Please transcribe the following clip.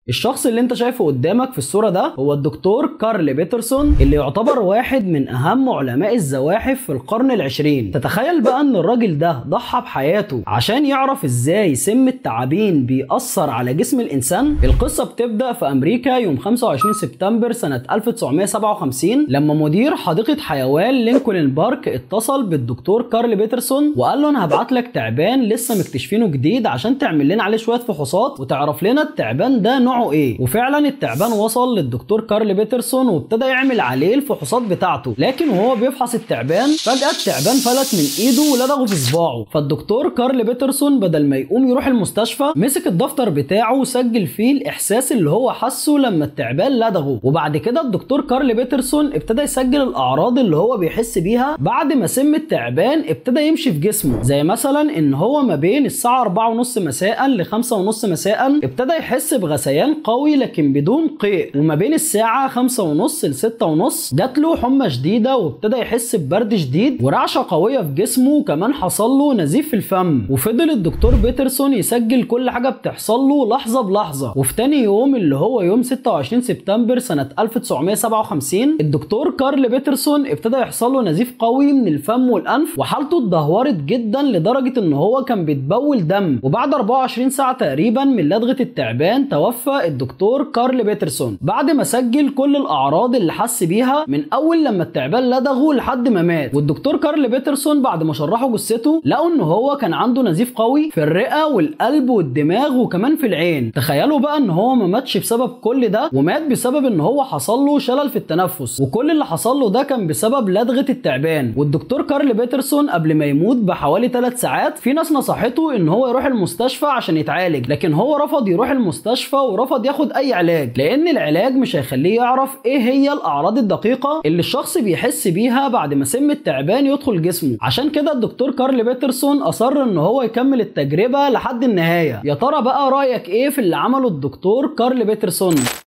الشخص اللي انت شايفه قدامك في الصورة ده هو الدكتور كارل بيترسون اللي يعتبر واحد من اهم علماء الزواحف في القرن العشرين تتخيل بقى ان الراجل ده ضحى بحياته عشان يعرف ازاي سم التعابين بيأثر على جسم الانسان القصة بتبدأ في امريكا يوم 25 سبتمبر سنة 1957 لما مدير حديقة حيوان لينكولن بارك اتصل بالدكتور كارل بيترسون وقال له انا هبعت لك تعبان لسه مكتشفينه جديد عشان تعمل لنا عليه شوية فحوصات وتعرف لنا التعبان ده نوع نوعه ايه وفعلا التعبان وصل للدكتور كارل بيترسون وابتدى يعمل عليه الفحوصات بتاعته لكن وهو بيفحص التعبان فجاه التعبان فلت من ايده ولدغه في صباعه فالدكتور كارل بيترسون بدل ما يقوم يروح المستشفى مسك الدفتر بتاعه وسجل فيه الاحساس اللي هو حسه لما التعبان لدغه وبعد كده الدكتور كارل بيترسون ابتدى يسجل الاعراض اللي هو بيحس بيها بعد ما سم التعبان ابتدى يمشي في جسمه زي مثلا ان هو ما بين الساعه 4:30 مساء ل 5:30 مساء ابتدى يحس بغثيان قوي لكن بدون قيء وما بين الساعة خمسة ونص لستة ونص جات له حمى شديدة وابتدى يحس ببرد شديد ورعشة قوية في جسمه وكمان حصل له نزيف في الفم وفضل الدكتور بيترسون يسجل كل حاجة بتحصل له لحظة بلحظة وفي تاني يوم اللي هو يوم 26 سبتمبر سنة 1957 الدكتور كارل بيترسون ابتدى يحصل له نزيف قوي من الفم والأنف وحالته اتدهورت جدا لدرجة ان هو كان بيتبول دم وبعد 24 ساعة تقريبا من لدغة التعبان توفى الدكتور كارل بيترسون بعد ما سجل كل الاعراض اللي حس بيها من اول لما التعبان لدغه لحد ما مات والدكتور كارل بيترسون بعد ما شرحوا جثته لقوا ان هو كان عنده نزيف قوي في الرئه والقلب والدماغ وكمان في العين تخيلوا بقى ان هو ما ماتش بسبب كل ده ومات بسبب ان هو حصل له شلل في التنفس وكل اللي حصل له ده كان بسبب لدغه التعبان والدكتور كارل بيترسون قبل ما يموت بحوالي 3 ساعات في ناس نصحته ان هو يروح المستشفى عشان يتعالج لكن هو رفض يروح المستشفى ورفض ياخد اي علاج لان العلاج مش هيخليه يعرف ايه هي الاعراض الدقيقه اللي الشخص بيحس بيها بعد ما سم التعبان يدخل جسمه عشان كده الدكتور كارل بيترسون اصر ان هو يكمل التجربه لحد النهايه يا ترى بقى رايك ايه في اللي عمله الدكتور كارل بيترسون